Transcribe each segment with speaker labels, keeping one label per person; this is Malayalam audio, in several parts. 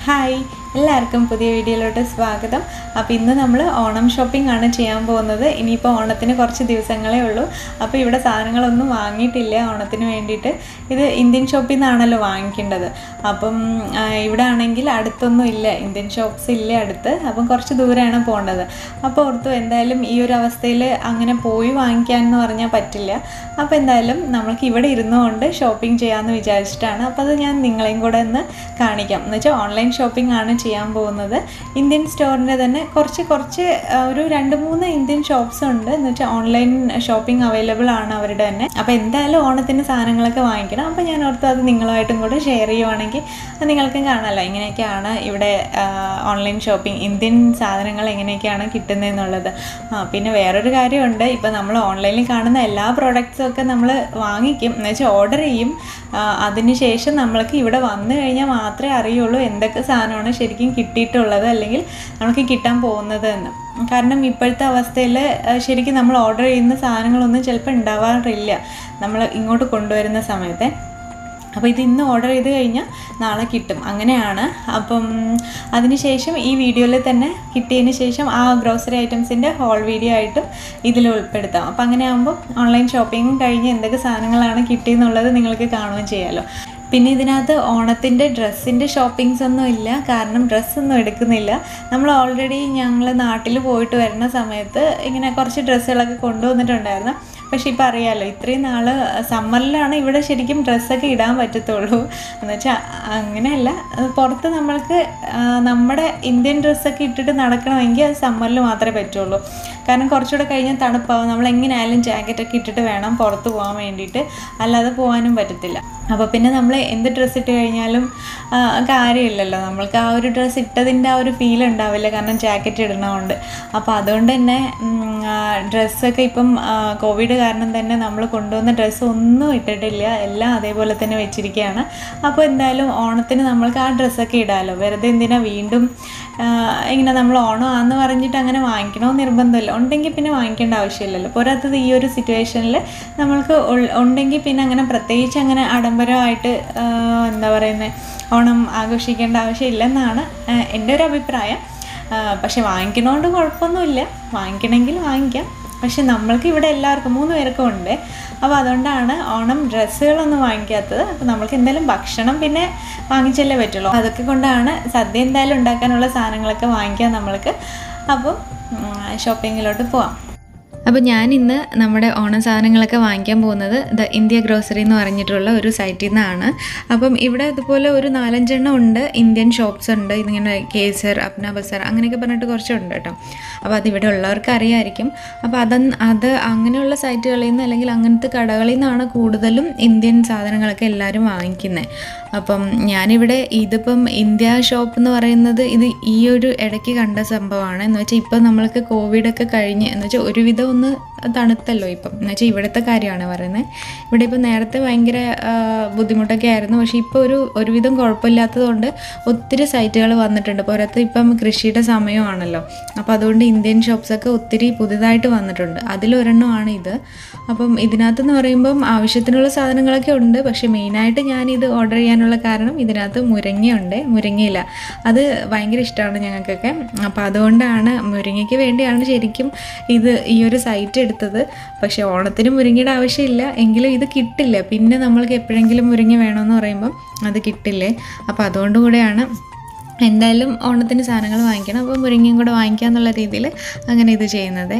Speaker 1: ഹായ് എല്ലാവർക്കും പുതിയ വീഡിയോയിലോട്ട് സ്വാഗതം അപ്പോൾ ഇന്ന് നമ്മൾ ഓണം ഷോപ്പിംഗ് ആണ് ചെയ്യാൻ പോകുന്നത് ഇനിയിപ്പോൾ ഓണത്തിന് കുറച്ച് ദിവസങ്ങളേ ഉള്ളൂ അപ്പോൾ ഇവിടെ സാധനങ്ങളൊന്നും വാങ്ങിയിട്ടില്ല ഓണത്തിന് വേണ്ടിയിട്ട് ഇത് ഇന്ത്യൻ ഷോപ്പിൽ നിന്നാണല്ലോ വാങ്ങിക്കേണ്ടത് അപ്പം ആ, ഇവിടെ ആണെങ്കിൽ അടുത്തൊന്നും ഇല്ല ഇന്ത്യൻ ഷോപ്സ് ഇല്ല അടുത്ത് അപ്പം കുറച്ച് ദൂരെയാണ് പോകേണ്ടത് അപ്പോൾ ഓർത്തു എന്തായാലും ഈ ഒരു അവസ്ഥയിൽ അങ്ങനെ പോയി വാങ്ങിക്കാൻ എന്ന് പറഞ്ഞാൽ പറ്റില്ല അപ്പോൾ എന്തായാലും നമ്മൾക്ക് ഇവിടെ ഇരുന്നുകൊണ്ട് ഷോപ്പിംഗ് ചെയ്യാമെന്ന് വിചാരിച്ചിട്ടാണ് അപ്പോൾ അത് ഞാൻ നിങ്ങളെയും കൂടെ ഒന്ന് കാണിക്കാം എന്ന് വെച്ചാൽ ഓൺലൈൻ ഷോപ്പിംഗ് ആണ് ചെയ്യാൻ പോകുന്നത് ഇന്ത്യൻ സ്റ്റോറിൻ്റെ തന്നെ കുറച്ച് കുറച്ച് ആ, ഒരു രണ്ട് മൂന്ന് ഇന്ത്യൻ ഷോപ്സ് ഉണ്ട് എന്ന് വെച്ചാൽ ഓൺലൈൻ ഷോപ്പിംഗ് അവൈലബിൾ ആണ് അവരുടെ തന്നെ അപ്പോൾ എന്തായാലും ഓണത്തിന് സാധനങ്ങളൊക്കെ വാങ്ങിക്കണം അപ്പോൾ ഞാൻ ഓർത്തു അത് നിങ്ങളുമായിട്ടും കൂടെ ഷെയർ ചെയ്യുവാണെങ്കിൽ അത് നിങ്ങൾക്കും കാണാമല്ലോ ഇങ്ങനെയൊക്കെയാണ് ഇവിടെ ഓൺലൈൻ ഷോപ്പിംഗ് ഇന്ത്യൻ സാധനങ്ങൾ എങ്ങനെയൊക്കെയാണ് കിട്ടുന്നതെന്നുള്ളത് ആ പിന്നെ വേറൊരു കാര്യമുണ്ട് ഇപ്പോൾ നമ്മൾ ഓൺലൈനിൽ കാണുന്ന എല്ലാ പ്രോഡക്റ്റ്സും ഒക്കെ നമ്മൾ വാങ്ങിക്കും എന്ന് വെച്ചാൽ ഓർഡർ ചെയ്യും ആ, അതിനുശേഷം നമ്മൾക്ക് ഇവിടെ വന്നു കഴിഞ്ഞാൽ മാത്രമേ അറിയുള്ളൂ എന്തൊക്കെ സാധനമാണ് ശരിക്കും കിട്ടിയിട്ടുള്ളത് അല്ലെങ്കിൽ നമുക്ക് കിട്ടാൻ പോകുന്നത് എന്ന് കാരണം ഇപ്പോഴത്തെ അവസ്ഥയിൽ ശരിക്കും നമ്മൾ ഓർഡർ ചെയ്യുന്ന സാധനങ്ങളൊന്നും ചിലപ്പോൾ ഉണ്ടാവാറില്ല നമ്മൾ ഇങ്ങോട്ട് കൊണ്ടുവരുന്ന സമയത്ത് അപ്പോൾ ഇത് ഇന്ന് ഓർഡർ ചെയ്ത് കഴിഞ്ഞാൽ നാളെ കിട്ടും അങ്ങനെയാണ് അപ്പം അതിനുശേഷം ഈ വീഡിയോയിൽ തന്നെ കിട്ടിയതിന് ശേഷം ആ ഗ്രോസറി ഐറ്റംസിൻ്റെ ഹോൾ വീഡിയോ ആയിട്ടും ഇതിൽ ഉൾപ്പെടുത്താം അപ്പം അങ്ങനെ ആകുമ്പോൾ ഓൺലൈൻ ഷോപ്പിംഗും കഴിഞ്ഞ് എന്തൊക്കെ സാധനങ്ങളാണ് കിട്ടിയെന്നുള്ളത് നിങ്ങൾക്ക് കാണുകയും ചെയ്യാമല്ലോ പിന്നെ ഇതിനകത്ത് ഓണത്തിൻ്റെ ഡ്രസ്സിൻ്റെ ഷോപ്പിങ്സ് ഒന്നും ഇല്ല കാരണം ഡ്രസ്സൊന്നും എടുക്കുന്നില്ല നമ്മൾ ഓൾറെഡി ഞങ്ങൾ നാട്ടിൽ പോയിട്ട് വരുന്ന സമയത്ത് ഇങ്ങനെ കുറച്ച് ഡ്രസ്സുകളൊക്കെ കൊണ്ടുവന്നിട്ടുണ്ടായിരുന്നു പക്ഷേ ഇപ്പം അറിയാമല്ലോ ഇത്രയും നാൾ സമ്മറിലാണ് ഇവിടെ ശരിക്കും ഡ്രസ്സൊക്കെ ഇടാൻ പറ്റത്തുള്ളൂ എന്ന് വെച്ചാൽ അങ്ങനെയല്ല അത് പുറത്ത് നമ്മൾക്ക് ആ, നമ്മുടെ ഇന്ത്യൻ ഡ്രസ്സൊക്കെ ഇട്ടിട്ട് നടക്കണമെങ്കിൽ അത് സമ്മറിൽ മാത്രമേ പറ്റുള്ളൂ കാരണം കുറച്ചുകൂടെ കഴിഞ്ഞാൽ തണുപ്പാവും നമ്മൾ എങ്ങനെയായാലും ജാക്കറ്റൊക്കെ ഇട്ടിട്ട് വേണം പുറത്ത് പോകാൻ വേണ്ടിയിട്ട് അല്ലാതെ പോകാനും പറ്റത്തില്ല അപ്പോൾ പിന്നെ നമ്മൾ എന്ത് ഡ്രസ്സ് ഇട്ട് കഴിഞ്ഞാലും ആ, കാര്യമില്ലല്ലോ നമ്മൾക്ക് ആ ഒരു ഡ്രസ്സ് ഇട്ടതിൻ്റെ ആ ഒരു ഫീൽ ഉണ്ടാവില്ല കാരണം ജാക്കറ്റ് ഇടണമുണ്ട് അപ്പോൾ അതുകൊണ്ട് തന്നെ ഡ്രസ്സൊക്കെ ഇപ്പം ആ, കോവിഡ് കാരണം തന്നെ നമ്മൾ കൊണ്ടുവന്ന ഡ്രസ്സ് ഒന്നും ഇട്ടിട്ടില്ല എല്ലാം അതേപോലെ തന്നെ വെച്ചിരിക്കുകയാണ് അപ്പോൾ എന്തായാലും ഓണത്തിന് നമ്മൾക്ക് ആ ഡ്രസ്സൊക്കെ ഇടാമല്ലോ വെറുതെ എന്തിനാ വീണ്ടും ആ, ഇങ്ങനെ നമ്മൾ ഓണം ആന്ന് പറഞ്ഞിട്ട് അങ്ങനെ വാങ്ങിക്കണമെന്ന് നിർബന്ധമില്ല ഉണ്ടെങ്കിൽ പിന്നെ വാങ്ങിക്കേണ്ട ആവശ്യമില്ലല്ലോ പോരാത്തത് ഈ ഒരു സിറ്റുവേഷനിൽ നമ്മൾക്ക് ഉൾ- ഉണ്ടെങ്കിൽ പിന്നെ അങ്ങനെ പ്രത്യേകിച്ച് അങ്ങനെ ആഡംബരമായിട്ട് ആ, എന്താ പറയുന്നത് ഓണം ആഘോഷിക്കേണ്ട ആവശ്യമില്ലെന്നാണ് ആ, എൻ്റെ ഒരു അഭിപ്രായം ആ, പക്ഷെ വാങ്ങിക്കണോണ്ട് കുഴപ്പമൊന്നുമില്ല വാങ്ങിക്കണമെങ്കിൽ വാങ്ങിക്കാം പക്ഷെ നമ്മൾക്ക് ഇവിടെ എല്ലാവർക്കും മൂന്ന് പേർക്കും ഉണ്ട് അപ്പോൾ അതുകൊണ്ടാണ് ഓണം ഡ്രസ്സുകളൊന്നും വാങ്ങിക്കാത്തത് അപ്പോൾ നമ്മൾക്ക് എന്തായാലും ഭക്ഷണം പിന്നെ വാങ്ങിച്ചല്ലേ പറ്റുള്ളൂ അതൊക്കെ കൊണ്ടാണ് സദ്യ എന്തായാലും ഉണ്ടാക്കാനുള്ള സാധനങ്ങളൊക്കെ വാങ്ങിക്കാം നമ്മൾക്ക് അപ്പോൾ ഷോപ്പിങ്ങിലോട്ട് പോവാം അപ്പോൾ ഞാൻ ഇന്ന് നമ്മുടെ ഓണം സാധനങ്ങളൊക്കെ വാങ്ങിക്കാൻ പോകുന്നത് ദ ഇന്ത്യ ഗ്രോസറി എന്ന് പറഞ്ഞിട്ടുള്ള ഒരു സൈറ്റിൽ നിന്നാണ് അപ്പം ഇവിടെ ഇതുപോലെ ഒരു നാലഞ്ചെണ്ണം ഉണ്ട് ഇന്ത്യൻ ഷോപ്സ് ഉണ്ട് ഇതിങ്ങനെ കേസർ അപ്ന ബസാർ അങ്ങനെയൊക്കെ പറഞ്ഞിട്ട് കുറച്ചുണ്ട് കേട്ടോ അപ്പോൾ അത് ഇവിടെ ഉള്ളവർക്ക് അറിയാമായിരിക്കും അപ്പോൾ അത് അത് അങ്ങനെയുള്ള സൈറ്റുകളിൽ നിന്ന് അല്ലെങ്കിൽ അങ്ങനത്തെ കടകളിൽ നിന്നാണ് കൂടുതലും ഇന്ത്യൻ സാധനങ്ങളൊക്കെ എല്ലാവരും വാങ്ങിക്കുന്നത് അപ്പം ഞാനിവിടെ ഇതിപ്പം ഇന്ത്യ ഷോപ്പ് എന്ന് പറയുന്നത് ഇത് ഈ ഒരു ഇടയ്ക്ക് കണ്ട സംഭവമാണ് എന്ന് വെച്ചാൽ ഇപ്പം നമ്മൾക്ക് കോവിഡൊക്കെ കഴിഞ്ഞ് എന്ന് വെച്ചാൽ ഒരുവിധം ഒന്ന് തണുത്തല്ലോ ഇപ്പം എന്ന് വെച്ചാൽ ഇവിടുത്തെ കാര്യമാണ് പറയുന്നത് ഇവിടെ ഇപ്പം നേരത്തെ ഭയങ്കര ആ, ബുദ്ധിമുട്ടൊക്കെ ആയിരുന്നു പക്ഷേ ഇപ്പോൾ ഒരു ഒരുവിധം കുഴപ്പമില്ലാത്തതുകൊണ്ട് ഒത്തിരി സൈറ്റുകൾ വന്നിട്ടുണ്ട് പുറത്ത് ഇപ്പം കൃഷിയുടെ സമയമാണല്ലോ അപ്പോൾ അതുകൊണ്ട് ഇന്ത്യൻ ഷോപ്സൊക്കെ ഒത്തിരി പുതുതായിട്ട് വന്നിട്ടുണ്ട് അതിലൊരെണ്ണമാണ് ഇത് അപ്പം ഇതിനകത്തെന്ന് പറയുമ്പം ആവശ്യത്തിനുള്ള സാധനങ്ങളൊക്കെ ഉണ്ട് പക്ഷേ മെയിനായിട്ട് ഞാനിത് ഓർഡർ ചെയ്യാനുള്ള കാരണം ഇതിനകത്ത് മുരിങ്ങയുണ്ട് മുരിങ്ങയില അത് ഭയങ്കര ഇഷ്ടമാണ് ഞങ്ങൾക്കൊക്കെ അപ്പോൾ അതുകൊണ്ടാണ് മുരിങ്ങയ്ക്ക് വേണ്ടിയാണ് ശരിക്കും ഇത് ഈ ഒരു സൈറ്റ് എടുത്തത് പക്ഷേ ഓണത്തിന് മുരിങ്ങയുടെ ആവശ്യമില്ല എങ്കിലും ഇത് കിട്ടില്ല പിന്നെ നമ്മൾക്ക് എപ്പോഴെങ്കിലും മുരിങ്ങ വേണമെന്ന് പറയുമ്പം അത് കിട്ടില്ലേ അപ്പോൾ അതുകൊണ്ട് കൂടെയാണ് എന്തായാലും ഓണത്തിന് സാധനങ്ങൾ വാങ്ങിക്കണം അപ്പോൾ മുരിങ്ങയും കൂടെ വാങ്ങിക്കാന്നുള്ള രീതിയിൽ അങ്ങനെ ഇത് ചെയ്യുന്നത്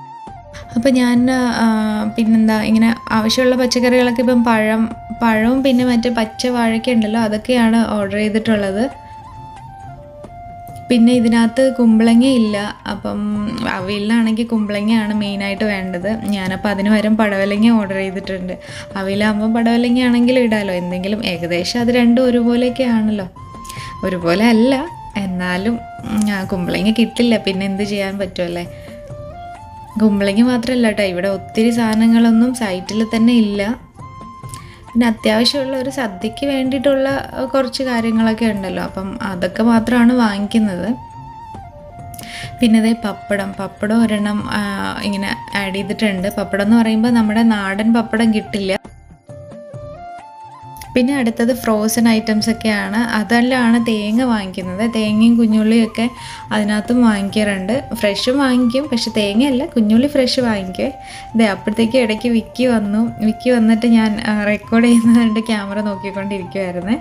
Speaker 1: അപ്പോൾ ഞാൻ ആ, പിന്നെന്താ ഇങ്ങനെ ആവശ്യമുള്ള പച്ചക്കറികളൊക്കെ ഇപ്പം പഴം പഴവും പിന്നെ മറ്റേ പച്ച വാഴയ്ക്ക ഉണ്ടല്ലോ അതൊക്കെയാണ് ഓർഡർ ചെയ്തിട്ടുള്ളത് പിന്നെ ഇതിനകത്ത് കുമ്പളങ്ങ ഇല്ല അപ്പം അവയിലാണെങ്കിൽ കുമ്പളങ്ങയാണ് മെയിനായിട്ട് വേണ്ടത് ഞാനപ്പോൾ അതിന് പകരം പടവലങ്ങ ഓർഡർ ചെയ്തിട്ടുണ്ട് അവയിലാകുമ്പോൾ പടവലങ്ങ ആണെങ്കിൽ ഇടാമല്ലോ എന്തെങ്കിലും ഏകദേശം അത് രണ്ടും ഒരുപോലെയൊക്കെ ആണല്ലോ ഒരുപോലെ അല്ല എന്നാലും ഉം, ആ, കുമ്പളങ്ങ കിട്ടില്ല പിന്നെ എന്ത് ചെയ്യാൻ പറ്റുമല്ലേ കുമ്പളങ്ങ മാത്രമല്ല കേട്ടോ ഇവിടെ ഒത്തിരി സാധനങ്ങളൊന്നും സൈറ്റിൽ തന്നെ ഇല്ല പിന്നെ അത്യാവശ്യമുള്ള ഒരു സദ്യക്ക് വേണ്ടിയിട്ടുള്ള അഹ്, കുറച്ച് കാര്യങ്ങളൊക്കെ ഉണ്ടല്ലോ അപ്പം അതൊക്കെ മാത്രമാണ് വാങ്ങിക്കുന്നത് പിന്നെ ഇതേ പപ്പടം പപ്പടം ഒരെണ്ണം ആ, ഇങ്ങനെ ആഡ് ചെയ്തിട്ടുണ്ട് പപ്പടം എന്ന് പറയുമ്പോൾ നമ്മുടെ നാടൻ പപ്പടം കിട്ടില്ല പിന്നെ അടുത്തത് ഫ്രോസൺ ഐറ്റംസ് ഒക്കെയാണ് അതെല്ലാമാണ് തേങ്ങ വാങ്ങിക്കുന്നത് തേങ്ങയും കുഞ്ഞുള്ളിയും ഒക്കെ അതിനകത്തും വാങ്ങിക്കാറുണ്ട് ഫ്രഷും വാങ്ങിക്കും പക്ഷെ തേങ്ങയല്ല കുഞ്ഞുള്ളി ഫ്രഷ് വാങ്ങിക്കും ഇതേ അപ്പോഴത്തേക്ക് ഇടയ്ക്ക് വിക്കി വന്നു വിക്കി വന്നിട്ട് ഞാൻ റെക്കോർഡ് ചെയ്യുന്നതുകൊണ്ട് ക്യാമറ നോക്കിക്കൊണ്ടിരിക്കുമായിരുന്നേ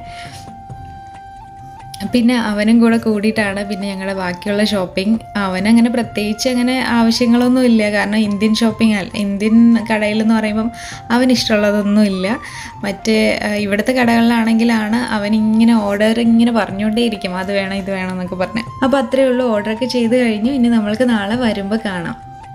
Speaker 1: പിന്നെ അവനും കൂടെ കൂടിയിട്ടാണ് പിന്നെ ഞങ്ങളുടെ ബാക്കിയുള്ള ഷോപ്പിംഗ് അവനങ്ങനെ പ്രത്യേകിച്ച് അങ്ങനെ ആവശ്യങ്ങളൊന്നും ഇല്ല കാരണം ഇന്ത്യൻ ഷോപ്പിംഗ് അല്ല ഇന്ത്യൻ കടയിൽ എന്ന് പറയുമ്പം അവന് ഇഷ്ടമുള്ളതൊന്നും ഇല്ല മറ്റേ ആ, ഇവിടുത്തെ കടകളിലാണെങ്കിലാണ് അവൻ ഇങ്ങനെ ഓർഡർ ഇങ്ങനെ പറഞ്ഞുകൊണ്ടേ ഇരിക്കും അത് വേണം ഇത് വേണം എന്നൊക്കെ പറഞ്ഞ് അപ്പോൾ അത്രയേ ഉള്ളൂ ഓർഡറൊക്കെ ചെയ്ത് കഴിഞ്ഞു ഇനി നമ്മൾക്ക് നാളെ വരുമ്പോൾ കാണാം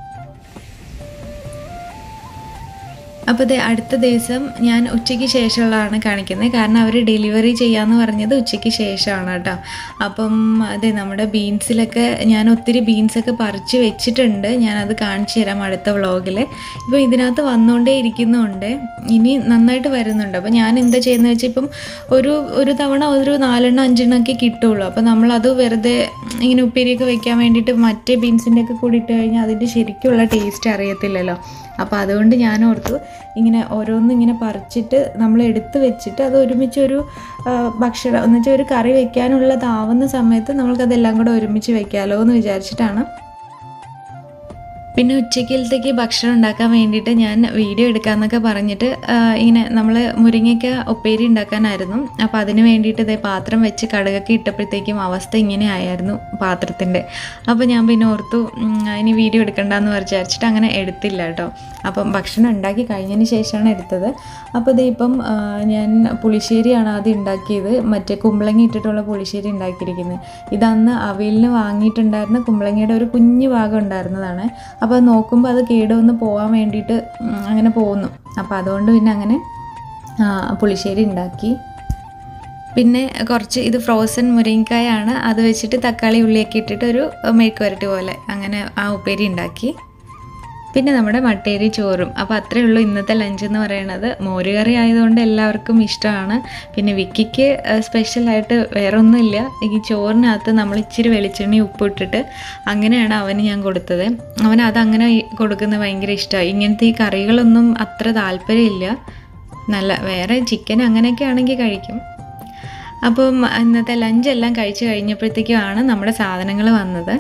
Speaker 1: അപ്പോൾ ദേ അടുത്ത ദിവസം ഞാൻ ഉച്ചയ്ക്ക് ശേഷമുള്ളതാണ് കാണിക്കുന്നത് കാരണം അവർ ഡെലിവറി ചെയ്യാമെന്ന് പറഞ്ഞത് ഉച്ചയ്ക്ക് ശേഷമാണ് കേട്ടോ അപ്പം അതെ നമ്മുടെ ബീൻസിലൊക്കെ ഞാൻ ഒത്തിരി ബീൻസൊക്കെ പറിച്ച് വെച്ചിട്ടുണ്ട് ഞാനത് കാണിച്ചു തരാം അടുത്ത വ്ളോഗിൽ ഇപ്പോൾ ഇതിനകത്ത് വന്നുകൊണ്ടേ ഇരിക്കുന്നുണ്ട് ഇനി നന്നായിട്ട് വരുന്നുണ്ട് അപ്പോൾ ഞാൻ എന്താ ചെയ്യുന്നത് വെച്ചാൽ ഇപ്പം ഒരു ഒരു തവണ ഒരു നാലെണ്ണം അഞ്ചെണ്ണം ഒക്കെ കിട്ടുള്ളൂ അപ്പോൾ നമ്മളത് വെറുതെ ഇങ്ങനെ ഉപ്പേരിയൊക്കെ വെക്കാൻ വേണ്ടിയിട്ട് മറ്റേ ബീൻസിൻ്റെ ഒക്കെ കൂടി ഇട്ട് കഴിഞ്ഞാൽ അതിൻ്റെ ശരിക്കുള്ള ടേസ്റ്റ് അറിയത്തില്ലല്ലോ അപ്പോൾ അതുകൊണ്ട് ഞാൻ ഓർത്തു ഇങ്ങനെ ഓരോന്നും ഇങ്ങനെ പറിച്ചിട്ട് നമ്മൾ എടുത്ത് വെച്ചിട്ട് അത് ഒരുമിച്ച് ഒരു ആ, ഭക്ഷണം എന്ന് വെച്ചാൽ ഒരു കറി വെക്കാനുള്ളതാവുന്ന സമയത്ത് നമ്മൾക്കതെല്ലാം കൂടെ ഒരുമിച്ച് വെക്കാമല്ലോ എന്ന് വിചാരിച്ചിട്ടാണ് പിന്നെ ഉച്ചക്കലത്തേക്ക് ഭക്ഷണം ഉണ്ടാക്കാൻ വേണ്ടിയിട്ട് ഞാൻ വീഡിയോ എടുക്കാമെന്നൊക്കെ പറഞ്ഞിട്ട് ആ, ഇങ്ങനെ നമ്മൾ മുരിങ്ങയ്ക്ക ഉപ്പേരി ഉണ്ടാക്കാനായിരുന്നു അപ്പോൾ അതിന് വേണ്ടിയിട്ട് ഇതേ പാത്രം വെച്ച് കടുകൊക്കെ ഇട്ടപ്പോഴത്തേക്കും അവസ്ഥ ഇങ്ങനെ ആയിരുന്നു പാത്രത്തിൻ്റെ അപ്പോൾ ഞാൻ പിന്നെ ഓർത്തു ഉം, ഇനി വീഡിയോ എടുക്കണ്ടെന്ന് വിചാരിച്ചിട്ട് അങ്ങനെ എടുത്തില്ല കേട്ടോ അപ്പം ഭക്ഷണം ഉണ്ടാക്കി കഴിഞ്ഞതിന് ശേഷമാണ് എടുത്തത് അപ്പോൾ ഇതേ ഇപ്പം ആ, ഞാൻ പുളിശ്ശേരിയാണ് ആദ്യം ഉണ്ടാക്കിയത് മറ്റേ കുമ്പളങ്ങ ഇട്ടിട്ടുള്ള പുളിശ്ശേരി ഉണ്ടാക്കിയിരിക്കുന്നത് ഇതന്ന് അവിയലിന് വാങ്ങിയിട്ടുണ്ടായിരുന്ന കുമ്പളങ്ങയുടെ ഒരു കുഞ്ഞു ഭാഗം ഉണ്ടായിരുന്നതാണ് അപ്പോൾ അത് നോക്കുമ്പോൾ അത് കേടുവന്ന് പോകാൻ വേണ്ടിയിട്ട് ഉം, അങ്ങനെ പോകുന്നു അപ്പോൾ അതുകൊണ്ട് പിന്നെ അങ്ങനെ ആ, പുളിശ്ശേരി ഉണ്ടാക്കി പിന്നെ കുറച്ച് ഇത് ഫ്രോസൺ മുരിങ്ങക്കായാണ് അത് വെച്ചിട്ട് തക്കാളി ഉള്ളിയൊക്കെ ഇട്ടിട്ട് ഒരു മെഴുക്കുവരട്ടി പോലെ അങ്ങനെ ആ ഉപ്പേരി ഉണ്ടാക്കി പിന്നെ നമ്മുടെ മട്ടേരി ചോറും അപ്പോൾ അത്രയേ ഉള്ളൂ ഇന്നത്തെ ലഞ്ച് എന്ന് പറയുന്നത് മോരുകറി ആയതുകൊണ്ട് എല്ലാവർക്കും ഇഷ്ടമാണ് പിന്നെ വിക്കിക്ക് സ്പെഷ്യലായിട്ട് വേറെ ഒന്നുമില്ല ഈ ചോറിനകത്ത് നമ്മൾ ഇച്ചിരി വെളിച്ചെണ്ണി ഉപ്പ് ഇട്ടിട്ട് അങ്ങനെയാണ് അവന് ഞാൻ കൊടുത്തത് അവൻ അതങ്ങനെ ഈ കൊടുക്കുന്നത് ഭയങ്കര ഇഷ്ടമായി ഇങ്ങനത്തെ ഈ കറികളൊന്നും അത്ര താല്പര്യമില്ല നല്ല വേറെ ചിക്കൻ അങ്ങനെയൊക്കെ ആണെങ്കിൽ കഴിക്കും അപ്പം ഇന്നത്തെ ലഞ്ച് എല്ലാം കഴിച്ച് കഴിഞ്ഞപ്പോഴത്തേക്കുമാണ് നമ്മുടെ സാധനങ്ങൾ വന്നത്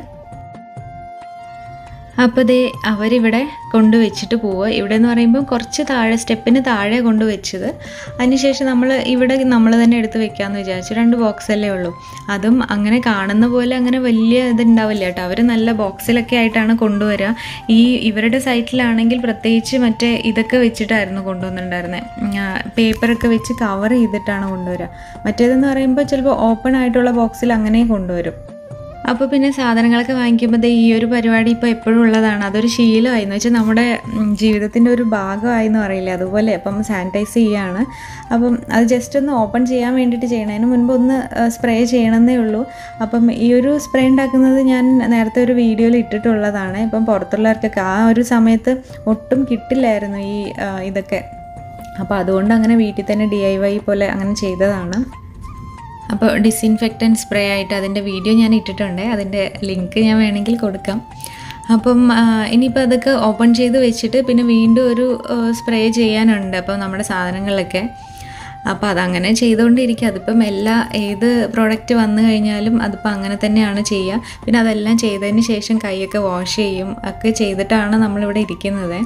Speaker 1: അപ്പോൾ ദേ അവരിവിടെ കൊണ്ടുവച്ചിട്ട് പോവുക ഇവിടെ എന്ന് പറയുമ്പോൾ കുറച്ച് താഴെ സ്റ്റെപ്പിന് താഴെ കൊണ്ടുവച്ചത് അതിനുശേഷം നമ്മൾ ഇവിടെ നമ്മൾ തന്നെ എടുത്ത് വെക്കാമെന്ന് വിചാരിച്ചു രണ്ട് ബോക്സ് അല്ലേ ഉള്ളൂ അതും അങ്ങനെ കാണുന്ന പോലെ അങ്ങനെ വലിയ ഇതുണ്ടാവില്ല കേട്ടോ അവർ നല്ല ബോക്സിലൊക്കെ ആയിട്ടാണ് കൊണ്ടുവരിക ഈ ഇവരുടെ സൈറ്റിലാണെങ്കിൽ പ്രത്യേകിച്ച് മറ്റേ ഇതൊക്കെ വെച്ചിട്ടായിരുന്നു കൊണ്ടുവന്നിട്ടുണ്ടായിരുന്നത് പേപ്പറൊക്കെ വെച്ച് കവർ ചെയ്തിട്ടാണ് കൊണ്ടുവരിക മറ്റേതെന്ന് പറയുമ്പോൾ ചിലപ്പോൾ ഓപ്പൺ ആയിട്ടുള്ള ബോക്സിൽ അങ്ങനെ കൊണ്ടുവരും അപ്പോൾ പിന്നെ സാധനങ്ങളൊക്കെ വാങ്ങിക്കുമ്പോൾ ദേ ഈ ഒരു പരിപാടി ഇപ്പോൾ എപ്പോഴും ഉള്ളതാണ് അതൊരു ശീലമായി എന്ന് വെച്ചാൽ നമ്മുടെ ഉം, ജീവിതത്തിൻ്റെ ഒരു ഭാഗമായി എന്ന് പറയില്ലേ അതുപോലെ അപ്പം സാനിറ്റൈസ് ചെയ്യാണ് അപ്പം അത് ജസ്റ്റ് ഒന്ന് ഓപ്പൺ ചെയ്യാൻ വേണ്ടിയിട്ട് ചെയ്യണം അതിന് മുൻപ് ഒന്ന് സ്പ്രേ ചെയ്യണമെന്നേ ഉള്ളൂ അപ്പം ഈ ഒരു സ്പ്രേ ഉണ്ടാക്കുന്നത് ഞാൻ നേരത്തെ ഒരു വീഡിയോയിൽ ഇട്ടിട്ടുള്ളതാണ് ഇപ്പം പുറത്തുള്ളവർക്കൊക്കെ ആ ഒരു സമയത്ത് ഒട്ടും കിട്ടില്ലായിരുന്നു ഈ ആ, ഇതൊക്കെ അപ്പോൾ അതുകൊണ്ട് അങ്ങനെ വീട്ടിൽ തന്നെ ഡി ഐ വൈ പോലെ അങ്ങനെ ചെയ്തതാണ് അപ്പോൾ ഡിസിൻഫെക്റ്റൻറ്റ് സ്പ്രേ ആയിട്ട് അതിൻ്റെ വീഡിയോ ഞാൻ ഇട്ടിട്ടുണ്ട് അതിൻ്റെ ലിങ്ക് ഞാൻ വേണമെങ്കിൽ കൊടുക്കാം അപ്പം ആ, ഇനിയിപ്പോൾ അതൊക്കെ ഓപ്പൺ ചെയ്ത് വെച്ചിട്ട് പിന്നെ വീണ്ടും ഒരു സ്പ്രേ ചെയ്യാനുണ്ട് അപ്പം നമ്മുടെ സാധനങ്ങളിലൊക്കെ അപ്പോൾ അതങ്ങനെ ചെയ്തുകൊണ്ടിരിക്കുക അതിപ്പം എല്ലാ ഏത് പ്രോഡക്റ്റ് വന്നു കഴിഞ്ഞാലും അതിപ്പോൾ അങ്ങനെ തന്നെയാണ് ചെയ്യുക പിന്നെ അതെല്ലാം ചെയ്തതിന് ശേഷം കൈയൊക്കെ വാഷ് ചെയ്യും ഒക്കെ ചെയ്തിട്ടാണ് നമ്മളിവിടെ ഇരിക്കുന്നത്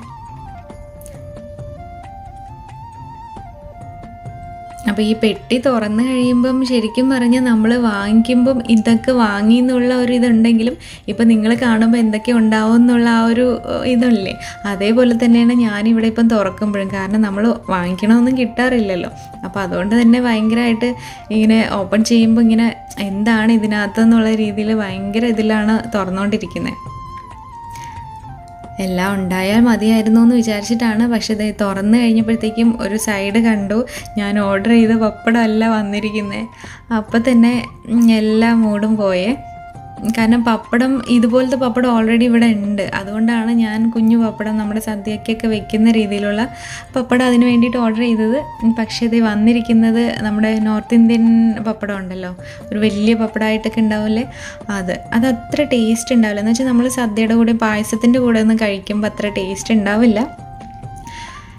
Speaker 1: അപ്പോൾ ഈ പെട്ടി തുറന്നു കഴിയുമ്പം ശരിക്കും പറഞ്ഞാൽ നമ്മൾ വാങ്ങിക്കുമ്പം ഇതൊക്കെ വാങ്ങി എന്നുള്ള ഒരു ഇതുണ്ടെങ്കിലും ഇപ്പം നിങ്ങൾ കാണുമ്പോൾ എന്തൊക്കെ ഉണ്ടാവും എന്നുള്ള ആ ഒരു ഏഹ്, ഇതല്ലേ അതേപോലെ തന്നെയാണ് ഞാനിവിടെ ഇപ്പം തുറക്കുമ്പോഴും കാരണം നമ്മൾ വാങ്ങിക്കണമെന്നും കിട്ടാറില്ലല്ലോ അപ്പോൾ അതുകൊണ്ട് തന്നെ ഭയങ്കരമായിട്ട് ഇങ്ങനെ ഓപ്പൺ ചെയ്യുമ്പോൾ ഇങ്ങനെ എന്താണ് ഇതിനകത്തെന്നുള്ള രീതിയിൽ ഭയങ്കര ഇതിലാണ് തുറന്നുകൊണ്ടിരിക്കുന്നത് എല്ലാം ഉണ്ടായാൽ മതിയായിരുന്നു എന്ന് വിചാരിച്ചിട്ടാണ് പക്ഷെ ഇത് തുറന്നു കഴിഞ്ഞപ്പോഴത്തേക്കും ഒരു സൈഡ് കണ്ടു ഞാൻ ഓർഡർ ചെയ്ത പപ്പടം അല്ല വന്നിരിക്കുന്നത് അപ്പം തന്നെ ഉം, എല്ലാ മൂടും പോയേ കാരണം പപ്പടം ഇതുപോലത്തെ പപ്പടം ഓൾറെഡി ഇവിടെ ഉണ്ട് അതുകൊണ്ടാണ് ഞാൻ കുഞ്ഞു പപ്പടം നമ്മുടെ സദ്യക്കൊക്കെ വെക്കുന്ന രീതിയിലുള്ള പപ്പടം അതിന് വേണ്ടിയിട്ട് ഓർഡർ ചെയ്തത് ഉം, പക്ഷേ ഇത് വന്നിരിക്കുന്നത് നമ്മുടെ നോർത്ത് ഇന്ത്യൻ പപ്പടം ഉണ്ടല്ലോ ഒരു വലിയ പപ്പടമായിട്ടൊക്കെ ഉണ്ടാവില്ലേ അത് അത് അത്ര ടേസ്റ്റ് ഉണ്ടാവില്ല എന്ന് വെച്ചാൽ നമ്മൾ സദ്യയുടെ കൂടെ പായസത്തിൻ്റെ കൂടെ ഒന്നും കഴിക്കുമ്പോൾ അത്ര ടേസ്റ്റ് ഉണ്ടാവില്ല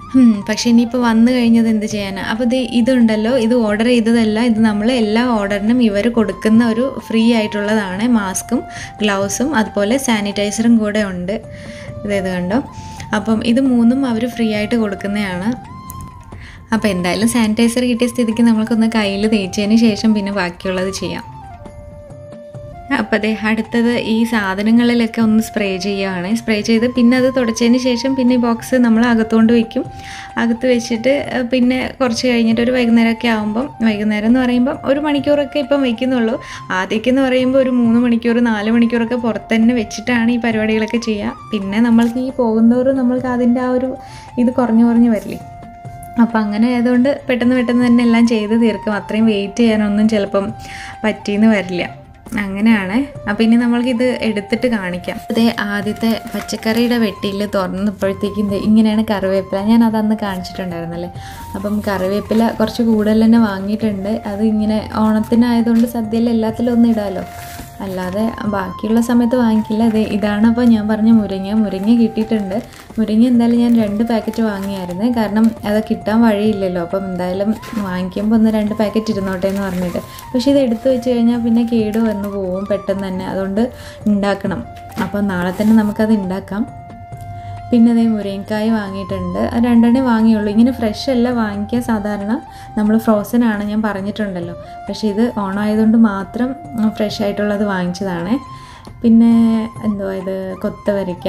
Speaker 1: ഉം, പക്ഷേ ഇനിയിപ്പോൾ വന്നു കഴിഞ്ഞത് എന്ത് ചെയ്യാനാണ് അപ്പോൾ ഇത് ഇതുണ്ടല്ലോ ഇത് ഓർഡർ ചെയ്തതല്ല ഇത് നമ്മൾ എല്ലാ ഓർഡറിനും ഇവർ കൊടുക്കുന്ന ഒരു ഫ്രീ ആയിട്ടുള്ളതാണ് മാസ്കും ഗ്ലൗസും അതുപോലെ സാനിറ്റൈസറും കൂടെ ഉണ്ട് ഇതേത് കണ്ടോ അപ്പം ഇത് മൂന്നും അവർ ഫ്രീ ആയിട്ട് കൊടുക്കുന്നതാണ് അപ്പോൾ എന്തായാലും സാനിറ്റൈസർ കിട്ടിയ സ്ഥിതിക്ക് നമ്മൾക്കൊന്ന് കയ്യിൽ തേച്ചതിന് ശേഷം പിന്നെ ബാക്കിയുള്ളത് ചെയ്യാം അപ്പോൾ അതെ അടുത്തത് ഈ സാധനങ്ങളിലൊക്കെ ഒന്ന് സ്പ്രേ ചെയ്യുകയാണ് സ്പ്രേ ചെയ്ത് പിന്നെ അത് തുടച്ചതിന് ശേഷം പിന്നെ ഈ ബോക്സ് നമ്മൾ അകത്തുകൊണ്ട് വെക്കും അകത്ത് വെച്ചിട്ട് ഏഹ്, പിന്നെ കുറച്ച് കഴിഞ്ഞിട്ട് ഒരു വൈകുന്നേരമൊക്കെ ആകുമ്പം വൈകുന്നേരം എന്ന് പറയുമ്പം ഒരു മണിക്കൂറൊക്കെ ഇപ്പം വയ്ക്കുന്നുള്ളൂ ആദ്യമൊക്കെ എന്ന് പറയുമ്പോൾ ഒരു മൂന്ന് മണിക്കൂർ നാല് മണിക്കൂറൊക്കെ പുറത്ത് തന്നെ വെച്ചിട്ടാണ് ഈ പരിപാടികളൊക്കെ ചെയ്യുക പിന്നെ നമ്മൾക്ക് ഈ പോകുന്നതോറും നമ്മൾക്ക് അതിൻ്റെ ആ ഒരു ഇത് കുറഞ്ഞു കുറഞ്ഞു വരില്ലേ അപ്പം അങ്ങനെ ആയതുകൊണ്ട് പെട്ടെന്ന് പെട്ടെന്ന് തന്നെ എല്ലാം ചെയ്ത് തീർക്കും അത്രയും വെയിറ്റ് ചെയ്യാനൊന്നും ചിലപ്പം പറ്റിയെന്ന് വരില്ല അങ്ങനെയാണ് അപ്പം ഇനി നമ്മൾക്കിത് എടുത്തിട്ട് കാണിക്കാം അതേ ആദ്യത്തെ പച്ചക്കറിയുടെ വെട്ടിയിൽ തുറന്നപ്പോഴത്തേക്കും ദേ ഇങ്ങനെയാണ് കറിവേപ്പില ഞാൻ അതന്ന് കാണിച്ചിട്ടുണ്ടായിരുന്നല്ലേ അപ്പം കറിവേപ്പില കുറച്ച് കൂടുതൽ തന്നെ വാങ്ങിയിട്ടുണ്ട് അത് ഇങ്ങനെ ഓണത്തിനായതുകൊണ്ട് സദ്യയിൽ എല്ലാത്തിലും ഒന്ന് ഇടാമല്ലോ അല്ലാതെ ബാക്കിയുള്ള സമയത്ത് വാങ്ങിക്കില്ല ഇത് ഇതാണ് അപ്പോൾ ഞാൻ പറഞ്ഞ മുരിങ്ങ മുരിങ്ങ കിട്ടിയിട്ടുണ്ട് മുരിങ്ങ എന്തായാലും ഞാൻ രണ്ട് പാക്കറ്റ് വാങ്ങിയായിരുന്നു കാരണം അത് കിട്ടാൻ വഴിയില്ലല്ലോ അപ്പം എന്തായാലും വാങ്ങിക്കുമ്പോൾ ഒന്ന് രണ്ട് പാക്കറ്റ് ഇരുന്നോട്ടെ എന്ന് പറഞ്ഞിട്ട് പക്ഷേ ഇത് എടുത്തു വെച്ച് കഴിഞ്ഞാൽ പിന്നെ കേട് വന്നു പോവും പെട്ടെന്ന് തന്നെ അതുകൊണ്ട് ഉണ്ടാക്കണം അപ്പം നാളെ തന്നെ നമുക്കത് ഉണ്ടാക്കാം പിന്നെ അതേ മുരിങ്ങക്കായ് വാങ്ങിയിട്ടുണ്ട് അത് രണ്ടെണ്ണേ വാങ്ങിയുള്ളൂ ഇങ്ങനെ ഫ്രഷ് അല്ല വാങ്ങിക്കുക സാധാരണ നമ്മൾ ഫ്രോസൺ ആണ് ഞാൻ പറഞ്ഞിട്ടുണ്ടല്ലോ പക്ഷേ ഇത് ഓണം ആയതുകൊണ്ട് മാത്രം ഫ്രഷ് ആയിട്ടുള്ളത് വാങ്ങിച്ചതാണ് പിന്നെ എന്തുവാ ഇത് കൊത്തവരയ്ക്ക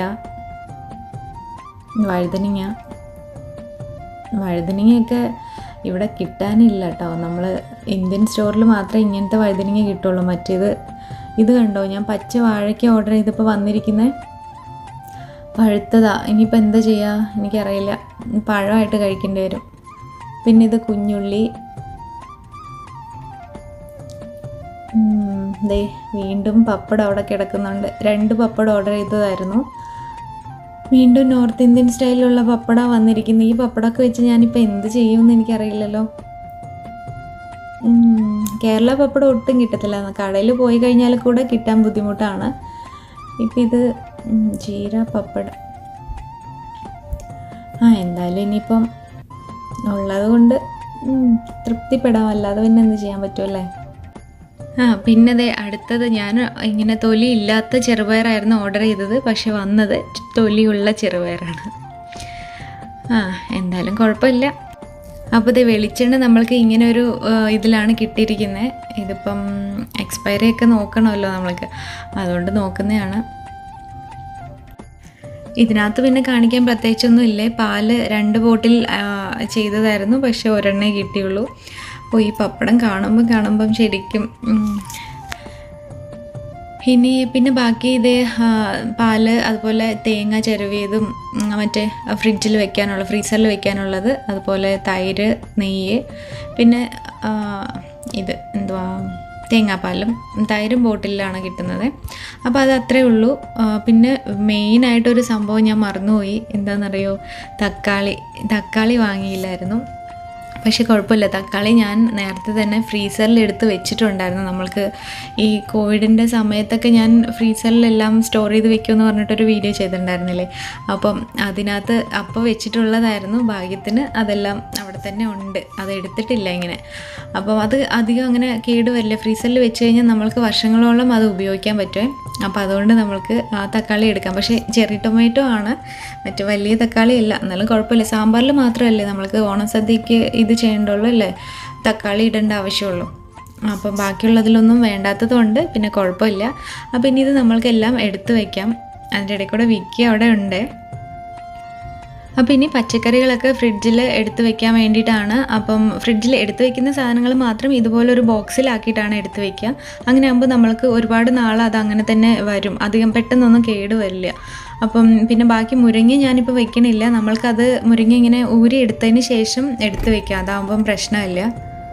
Speaker 1: വഴുതനങ്ങ വഴുതനങ്ങയൊക്കെ ഇവിടെ കിട്ടാനില്ല കേട്ടോ നമ്മൾ ഇന്ത്യൻ സ്റ്റോറിൽ മാത്രമേ ഇങ്ങനത്തെ വഴുതനങ്ങ കിട്ടുള്ളൂ മറ്റേത് ഇത് കണ്ടോ ഞാൻ പച്ച വാഴയ്ക്ക് ഓർഡർ ചെയ്തപ്പോൾ വന്നിരിക്കുന്നത് പഴുത്തതാ ഇനിയിപ്പോൾ എന്താ ചെയ്യുക എനിക്കറിയില്ല പഴമായിട്ട് കഴിക്കേണ്ടി വരും പിന്നെ ഇത് കുഞ്ഞുള്ളി ഉം, ദേ വീണ്ടും പപ്പടം അവിടെ കിടക്കുന്നുണ്ട് രണ്ട് പപ്പടം ഓർഡർ ചെയ്തതായിരുന്നു വീണ്ടും നോർത്ത് ഇന്ത്യൻ സ്റ്റൈലിലുള്ള പപ്പടം വന്നിരിക്കുന്നത് ഈ പപ്പടമൊക്കെ വെച്ച് ഞാനിപ്പോൾ എന്ത് ചെയ്യുമെന്ന് എനിക്കറിയില്ലല്ലോ ഉം, കേരള പപ്പടം ഒട്ടും കിട്ടത്തില്ല കടയിൽ പോയി കഴിഞ്ഞാൽ കൂടെ കിട്ടാൻ ബുദ്ധിമുട്ടാണ് ഇപ്പം ഇത് ഉം, ജീര പപ്പടം ആ എന്തായാലും ഇനിയിപ്പം ഉള്ളത് കൊണ്ട് ഉം, തൃപ്തിപ്പെടാം അല്ലാതെ പിന്നെ എന്ത് ചെയ്യാൻ പറ്റുമല്ലേ ആ പിന്നെ ദേ അടുത്തത് ഞാൻ ഇങ്ങനെ തൊലി ഇല്ലാത്ത ചെറുപയറായിരുന്നു ഓർഡർ ചെയ്തത് പക്ഷെ വന്നത് തൊലിയുള്ള ചെറുപയറാണ് ആ എന്തായാലും കുഴപ്പമില്ല അപ്പോൾ ഇത് വെളിച്ചെണ്ണ നമ്മൾക്ക് ഇങ്ങനെ ഒരു ആ, ഇതിലാണ് കിട്ടിയിരിക്കുന്നത് ഇതിപ്പം എക്സ്പയറി ഒക്കെ നോക്കണമല്ലോ നമ്മൾക്ക് അതുകൊണ്ട് നോക്കുന്നതാണ് ഇതിനകത്ത് പിന്നെ കാണിക്കാൻ പ്രത്യേകിച്ചൊന്നും ഇല്ലേ പാല് രണ്ട് ബോട്ടിൽ ആ, ചെയ്തതായിരുന്നു പക്ഷെ ഒരെണ്ണേ കിട്ടിയുള്ളൂ അപ്പോൾ ഈ പപ്പടം കാണുമ്പോൾ കാണുമ്പം ശരിക്കും ഉം, ഇനി പിന്നെ ബാക്കി ഇത് ആ, പാല് അതുപോലെ തേങ്ങ ചിരവിയതും ഉം, മറ്റേ ഫ്രിഡ്ജിൽ വെക്കാനുള്ള ഫ്രീസറിൽ വെക്കാനുള്ളത് അതുപോലെ തൈര് നെയ്യ് പിന്നെ ആ, ഇത് എന്തുവാ തേങ്ങാപ്പാലും തൈരും ബോട്ടിലാണ് കിട്ടുന്നത് അപ്പോൾ അത് അത്രേ ഉള്ളൂ ആ, പിന്നെ മെയിനായിട്ടൊരു സംഭവം ഞാൻ മറന്നുപോയി എന്താണെന്നറിയോ തക്കാളി തക്കാളി വാങ്ങിയില്ലായിരുന്നു പക്ഷേ കുഴപ്പമില്ല തക്കാളി ഞാൻ നേരത്തെ തന്നെ ഫ്രീസറിൽ എടുത്ത് വെച്ചിട്ടുണ്ടായിരുന്നു നമ്മൾക്ക് ഈ കോവിഡിൻ്റെ സമയത്തൊക്കെ ഞാൻ ഫ്രീസറിലെല്ലാം സ്റ്റോർ ചെയ്ത് വെക്കുമെന്ന് പറഞ്ഞിട്ടൊരു വീഡിയോ ചെയ്തിട്ടുണ്ടായിരുന്നില്ലേ അപ്പം അതിനകത്ത് അപ്പോൾ വെച്ചിട്ടുള്ളതായിരുന്നു ഭാഗ്യത്തിന് അതെല്ലാം അവിടെ തന്നെ ഉണ്ട് അത് എടുത്തിട്ടില്ല ഇങ്ങനെ അപ്പം അത് അധികം അങ്ങനെ കേടുവരില്ല ഫ്രീസറിൽ വെച്ച് കഴിഞ്ഞാൽ നമ്മൾക്ക് വർഷങ്ങളോളം അത് ഉപയോഗിക്കാൻ പറ്റുമേ അപ്പോൾ അതുകൊണ്ട് നമ്മൾക്ക് ആ തക്കാളി എടുക്കാം പക്ഷേ ചെറി ടൊമാറ്റോ ആണ് മറ്റു വലിയ തക്കാളി അല്ല എന്നാലും കുഴപ്പമില്ല സാമ്പാറിൽ മാത്രമല്ലേ നമ്മൾക്ക് ഓണസദ്യക്ക് ഇത് ചെയ്യേണ്ടുള്ളൂ അല്ലേ തക്കാളി ഇടേണ്ട ആവശ്യമുള്ളൂ അപ്പം ബാക്കിയുള്ളതിലൊന്നും വേണ്ടാത്തതുകൊണ്ട് പിന്നെ കുഴപ്പമില്ല അപ്പം ഇനി ഇത് നമ്മൾക്കെല്ലാം എടുത്തു വയ്ക്കാം അതിൻ്റെ ഇടയിൽ കൂടെ വിക്കി അവിടെ ഉണ്ട് അപ്പോൾ ഇനി പച്ചക്കറികളൊക്കെ ഫ്രിഡ്ജിൽ എടുത്ത് വെക്കാൻ വേണ്ടിയിട്ടാണ് അപ്പം ഫ്രിഡ്ജിൽ എടുത്ത് വെക്കുന്ന സാധനങ്ങൾ മാത്രം ഇതുപോലെ ഒരു ബോക്സിലാക്കിയിട്ടാണ് എടുത്ത് വെക്കുക അങ്ങനെ ആകുമ്പോൾ നമ്മൾക്ക് ഒരുപാട് നാൾ അത് അങ്ങനെ തന്നെ വരും അധികം പെട്ടെന്നൊന്നും കേട് വരില്ല അപ്പം പിന്നെ ബാക്കി മുരിങ്ങ ഞാനിപ്പോൾ വെക്കണില്ല നമ്മൾക്കത് മുരിങ്ങ ഇങ്ങനെ ഊരി എടുത്തതിന് ശേഷം എടുത്ത് വെക്കാം അതാകുമ്പം പ്രശ്നമില്ല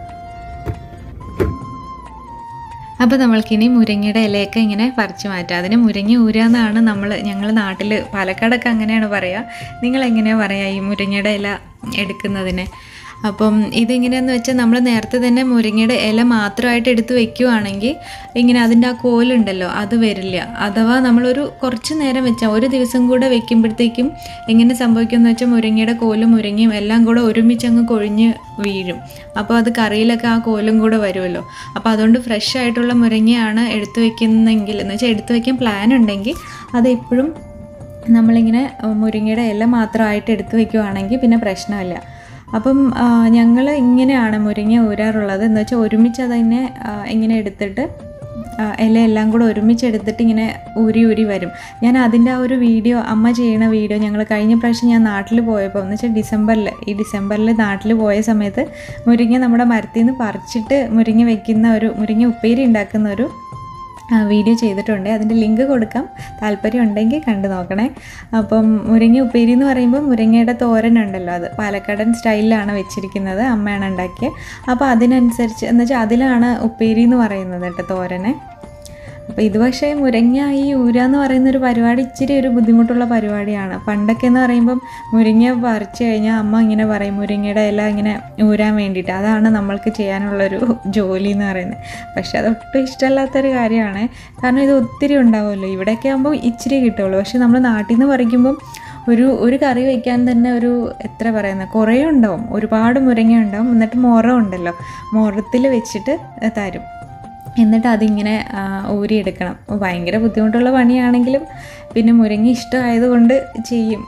Speaker 1: അപ്പോൾ നമ്മൾക്കിനി മുരിങ്ങയുടെ ഇലയൊക്കെ ഇങ്ങനെ പറിച്ചു മാറ്റാം അതിന് മുരിങ്ങ ഊരാന്നാണ് നമ്മൾ ഞങ്ങൾ നാട്ടിൽ പാലക്കാടൊക്കെ അങ്ങനെയാണ് പറയുക നിങ്ങൾ എങ്ങനെയാണ് പറയുക ഈ മുരിങ്ങയുടെ ഇല എടുക്കുന്നതിന് അപ്പം ഇതെങ്ങനെയാണെന്ന് വെച്ചാൽ നമ്മൾ നേരത്തെ തന്നെ മുരിങ്ങയുടെ ഇല മാത്രമായിട്ട് എടുത്ത് വെക്കുവാണെങ്കിൽ ഇങ്ങനെ അതിൻ്റെ ആ കോലുണ്ടല്ലോ അത് വരില്ല അഥവാ നമ്മളൊരു കുറച്ച് നേരം വെച്ചാൽ ഒരു ദിവസം കൂടെ വെക്കുമ്പോഴത്തേക്കും എങ്ങനെ സംഭവിക്കുമെന്ന് വെച്ചാൽ മുരിങ്ങയുടെ കോലും മുരിങ്ങയും എല്ലാം കൂടെ ഒരുമിച്ച് അങ്ങ് കൊഴിഞ്ഞ് വീഴും അപ്പോൾ അത് കറിയിലൊക്കെ ആ കോലും കൂടെ വരുമല്ലോ അപ്പോൾ അതുകൊണ്ട് ഫ്രഷ് ആയിട്ടുള്ള മുരിങ്ങയാണ് എടുത്തു വെക്കുന്നെങ്കിൽ എന്ന് വെച്ചാൽ എടുത്തു വെക്കാൻ പ്ലാൻ ഉണ്ടെങ്കിൽ അത് എപ്പോഴും നമ്മളിങ്ങനെ മുരിങ്ങയുടെ ഇല മാത്രമായിട്ട് എടുത്തു വെക്കുവാണെങ്കിൽ പിന്നെ പ്രശ്നമില്ല അപ്പം ഞങ്ങൾ ഇങ്ങനെയാണ് മുരിങ്ങ ഊരാറുള്ളത് എന്ന് വെച്ചാൽ ഒരുമിച്ച് അതിനെ ആ, ഇങ്ങനെ എടുത്തിട്ട് ആ, ഇലയെല്ലാം കൂടെ ഒരുമിച്ച് എടുത്തിട്ട് ഇങ്ങനെ ഊരി ഊരി വരും ഞാൻ അതിൻ്റെ ആ ഒരു വീഡിയോ അമ്മ ചെയ്യണ വീഡിയോ ഞങ്ങൾ കഴിഞ്ഞ പ്രാവശ്യം ഞാൻ നാട്ടിൽ പോയപ്പോൾ എന്ന് വെച്ചാൽ ഡിസംബറിൽ ഈ ഡിസംബറിൽ നാട്ടിൽ പോയ സമയത്ത് മുരിങ്ങ നമ്മുടെ മരത്തിൽ നിന്ന് പറിച്ചിട്ട് മുരിങ്ങ വെക്കുന്ന ഒരു മുരിങ്ങ ഉപ്പേരി ഉണ്ടാക്കുന്ന ഒരു ആ, വീഡിയോ ചെയ്തിട്ടുണ്ട് അതിൻ്റെ ലിങ്ക് കൊടുക്കാം താല്പര്യം ഉണ്ടെങ്കിൽ കണ്ടു നോക്കണേ അപ്പം മുരിങ്ങ ഉപ്പേരി എന്ന് പറയുമ്പോൾ മുരിങ്ങയുടെ തോരൻ ഉണ്ടല്ലോ അത് പാലക്കാടൻ സ്റ്റൈലിലാണ് വെച്ചിരിക്കുന്നത് അമ്മയാണ് ഉണ്ടാക്കിയത് അപ്പോൾ അതിനനുസരിച്ച് എന്ന് വെച്ചാൽ അതിലാണ് ഉപ്പേരി എന്ന് പറയുന്നത് കേട്ടോ തോരനെ അപ്പോൾ ഇത് പക്ഷേ മുരിങ്ങ ഈ ഊര എന്ന് പറയുന്ന ഒരു പരിപാടി ഇച്ചിരി ഒരു ബുദ്ധിമുട്ടുള്ള പരിപാടിയാണ് പണ്ടൊക്കെ എന്ന് പറയുമ്പം മുരിങ്ങ പറിച്ചു കഴിഞ്ഞാൽ അമ്മ ഇങ്ങനെ പറയും മുരിങ്ങയുടെ ഇല ഇങ്ങനെ ഊരാൻ വേണ്ടിയിട്ട് അതാണ് നമ്മൾക്ക് ചെയ്യാനുള്ളൊരു ജോലി എന്ന് പറയുന്നത് പക്ഷെ അതൊട്ടും ഇഷ്ടമല്ലാത്തൊരു കാര്യമാണ് കാരണം ഇത് ഒത്തിരി ഉണ്ടാവുമല്ലോ ഇവിടെയൊക്കെ ആകുമ്പോൾ ഇച്ചിരി കിട്ടുള്ളൂ പക്ഷെ നമ്മൾ നാട്ടിൽ നിന്ന് പറിക്കുമ്പം ഒരു ഒരു കറി വയ്ക്കാൻ തന്നെ ഒരു എത്ര പറയുന്നത് കുറേ ഉണ്ടാവും ഒരുപാട് മുരിങ്ങ ഉണ്ടാവും എന്നിട്ട് മുറം ഉണ്ടല്ലോ മുറത്തിൽ വെച്ചിട്ട് തരും എന്നിട്ട് അതിങ്ങനെ ആ, ഊരിയെടുക്കണം ഭയങ്കര ബുദ്ധിമുട്ടുള്ള പണിയാണെങ്കിലും പിന്നെ മുരിങ്ങ ഇഷ്ടമായതുകൊണ്ട് ചെയ്യും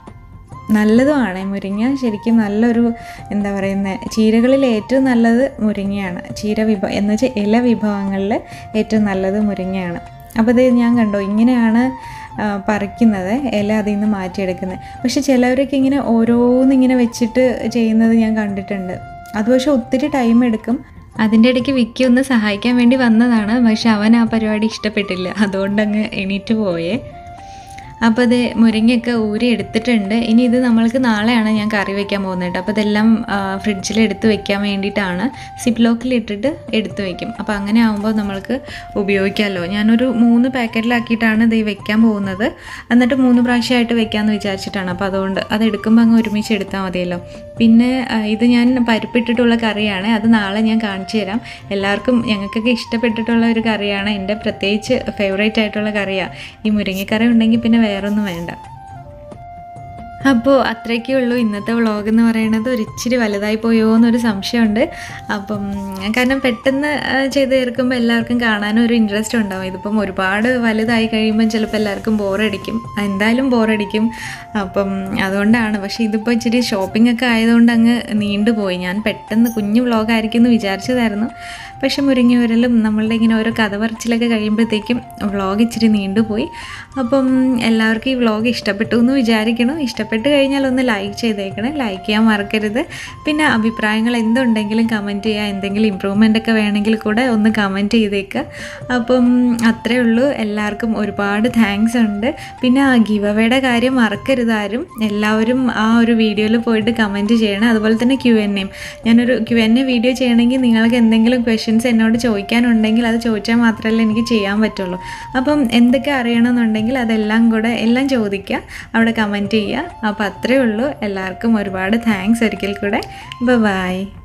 Speaker 1: നല്ലതുമാണ് മുരിങ്ങ ശരിക്കും നല്ലൊരു എന്താ പറയുന്നത് ചീരകളിൽ ഏറ്റവും നല്ലത് മുരിങ്ങയാണ് ചീര വിഭവം എന്ന് വെച്ചാൽ ഇല വിഭവങ്ങളിൽ ഏറ്റവും നല്ലത് മുരിങ്ങയാണ് അപ്പോൾ ഇത് ഞാൻ കണ്ടോ ഇങ്ങനെയാണ് ആ, പറിക്കുന്നത് ഇല അതിൽ നിന്ന് മാറ്റിയെടുക്കുന്നത് പക്ഷെ ചിലവരൊക്കെ ഇങ്ങനെ ഓരോന്നിങ്ങനെ വെച്ചിട്ട് ചെയ്യുന്നത് ഞാൻ കണ്ടിട്ടുണ്ട് അത് പക്ഷെ ഒത്തിരി ടൈം എടുക്കും അതിൻ്റെ ഇടയ്ക്ക് വിക്കി ഒന്ന് സഹായിക്കാൻ വേണ്ടി വന്നതാണ് പക്ഷെ അവൻ ആ പരിപാടി ഇഷ്ടപ്പെട്ടില്ല അതുകൊണ്ട് അങ്ങ് എണീറ്റ് പോയേ അപ്പോൾ അത് മുരിങ്ങയൊക്കെ ഊരി എടുത്തിട്ടുണ്ട് ഇനി ഇത് നമ്മൾക്ക് നാളെയാണ് ഞാൻ കറി വെക്കാൻ പോകുന്നത് കേട്ടോ അപ്പോൾ ഇതെല്ലാം ഫ്രിഡ്ജിൽ എടുത്ത് വെക്കാൻ വേണ്ടിയിട്ടാണ് സിപ്പ് ലോക്കിൽ ഇട്ടിട്ട് എടുത്ത് വെക്കും അപ്പോൾ അങ്ങനെ ആകുമ്പോൾ നമ്മൾക്ക് ഉപയോഗിക്കാമല്ലോ ഞാനൊരു മൂന്ന് പാക്കറ്റിലാക്കിയിട്ടാണ് ഇത് വെക്കാൻ പോകുന്നത് എന്നിട്ട് മൂന്ന് പ്രാവശ്യമായിട്ട് വെക്കാമെന്ന് വിചാരിച്ചിട്ടാണ് അപ്പോൾ അതുകൊണ്ട് അത് എടുക്കുമ്പോൾ അങ്ങ് ഒരുമിച്ച് എടുത്താൽ മതിയല്ലോ പിന്നെ ആ, ഇത് ഞാൻ പരിപ്പിട്ടിട്ടുള്ള കറിയാണ് അത് നാളെ ഞാൻ കാണിച്ചു തരാം എല്ലാവർക്കും ഞങ്ങൾക്കൊക്കെ ഇഷ്ടപ്പെട്ടിട്ടുള്ള ഒരു കറിയാണ് എൻ്റെ പ്രത്യേകിച്ച് ഫേവറേറ്റ് ആയിട്ടുള്ള കറിയാണ് ഈ മുരിങ്ങക്കറി ഉണ്ടെങ്കിൽ പിന്നെ വേറൊന്നും വേണ്ട അപ്പോൾ അത്രയൊക്കെ ഉള്ളൂ ഇന്നത്തെ വ്ളോഗ് എന്ന് പറയുന്നത് ഒരു ഇച്ചിരി വലുതായി പോയോ എന്നൊരു സംശയമുണ്ട് അപ്പം കാരണം പെട്ടെന്ന് ആ, ചെയ്ത് തീർക്കുമ്പോൾ എല്ലാവർക്കും കാണാനും ഒരു ഇൻട്രസ്റ്റ് ഉണ്ടാവും ഇതിപ്പം ഒരുപാട് വലുതായി കഴിയുമ്പം ചിലപ്പോൾ എല്ലാവർക്കും ബോറടിക്കും എന്തായാലും ബോറടിക്കും അപ്പം അതുകൊണ്ടാണ് പക്ഷേ ഇതിപ്പോൾ ഇച്ചിരി ഷോപ്പിംഗ് ഒക്കെ ആയതുകൊണ്ട് അങ്ങ് നീണ്ടുപോയി ഞാൻ പെട്ടെന്ന് കുഞ്ഞു വ്ളോഗായിരിക്കും എന്ന് വിചാരിച്ചതായിരുന്നു പക്ഷെ മുരിങ്ങൂരലും നമ്മളുടെ ഇങ്ങനെ ഓരോ കഥ പറച്ചിലൊക്കെ കഴിയുമ്പോഴത്തേക്കും വ്ളോഗ് ഇച്ചിരി നീണ്ടുപോയി അപ്പം എല്ലാവർക്കും ഈ വ്ളോഗ് ഇഷ്ടപ്പെട്ടു എന്ന് വിചാരിക്കണം ഇഷ്ടപ്പെട്ട് കഴിഞ്ഞാൽ ഒന്ന് ലൈക്ക് ചെയ്തേക്കണേ ലൈക്ക് ചെയ്യാൻ മറക്കരുത് പിന്നെ അഭിപ്രായങ്ങൾ എന്തുണ്ടെങ്കിലും കമൻറ്റ് ചെയ്യുക എന്തെങ്കിലും ഇമ്പ്രൂവ്മെൻ്റ് ഒക്കെ വേണമെങ്കിൽ കൂടെ ഒന്ന് കമൻറ്റ് ചെയ്തേക്കുക അപ്പം അത്രേ ഉള്ളൂ എല്ലാവർക്കും ഒരുപാട് താങ്ക്സ് ഉണ്ട് പിന്നെ ആ ഗിവ് അവയുടെ കാര്യം മറക്കരുത് ആരും എല്ലാവരും ആ ഒരു വീഡിയോയിൽ പോയിട്ട് കമൻറ്റ് ചെയ്യണം അതുപോലെ തന്നെ ക്യു എൻ എയും ഞാനൊരു ക്യു എൻ എ വീഡിയോ ചെയ്യണമെങ്കിൽ നിങ്ങൾക്ക് എന്തെങ്കിലും ക്വസ്റ്റ്യൻസ് എന്നോട് ചോദിക്കാനുണ്ടെങ്കിൽ അത് ചോദിച്ചാൽ മാത്രമല്ലേ എനിക്ക് ചെയ്യാൻ പറ്റുള്ളൂ അപ്പം എന്തൊക്കെ അറിയണമെന്നുണ്ടെങ്കിൽ അതെല്ലാം കൂടെ എല്ലാം ചോദിക്കുക അവിടെ കമൻറ്റ് ചെയ്യുക അപ്പോൾ അത്രേ ഉള്ളൂ എല്ലാവർക്കും ഒരുപാട് താങ്ക്സ് ഒരിക്കൽ കൂടെ ബൈ